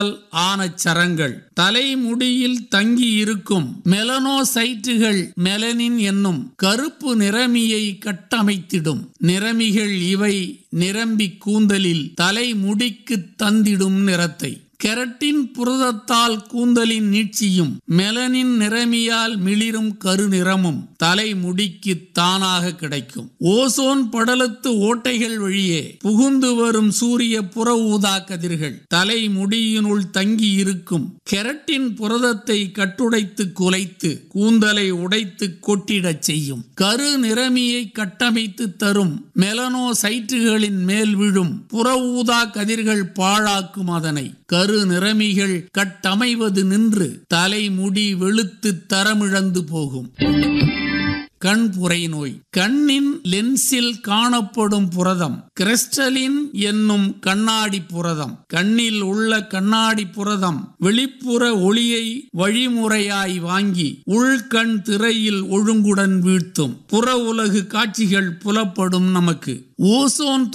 ஆன சரங்கள் தலைமுடியில் தங்கி இருக்கும் மெலனோசைட்டுகள் மெலனின் என்னும் கருப்பு நிறமியை கட்டமைத்திடும் நிறமிகள் இவை நிரம்பி கூந்தலில் தலைமுடிக்கு தந்திடும் நிறத்தை கெரட்டின் புரதத்தால் கூந்தலின் நீட்சியும் மெலனின் நிறமியால் மிளிரும் கருநிறமும் தலைமுடிக்கு தானாக கிடைக்கும் ஓசோன் படலத்து ஓட்டைகள் வழியே புகுந்து வரும் சூரிய புற ஊதா கதிர்கள் தலைமுடியினுள் தங்கி இருக்கும் கெரட்டின் புரதத்தை கட்டுடைத்து குலைத்து கூந்தலை உடைத்து கொட்டிடச் செய்யும் கரு நிறமியை கட்டமைத்து தரும் மெலனோசைட்டுகளின் மேல் விழும் புற ஊதா கதிர்கள் பாழாக்கும் அதனை கரு நிறமிகள் கட்டமைவது நின்று தலைமுடி வெளுத்து தரமிழந்து போகும் கண்புரை நோய் கண்ணின் லென்ஸில் காணப்படும் புரதம் கிறிஸ்டலின் என்னும் கண்ணாடி புரதம் கண்ணில் உள்ள கண்ணாடி புரதம் வெளிப்புற ஒளியை வழிமுறையாய் வாங்கி உள்கண் திரையில் ஒழுங்குடன் வீழ்த்தும் புற உலகு காட்சிகள் புலப்படும் நமக்கு ஓசோன்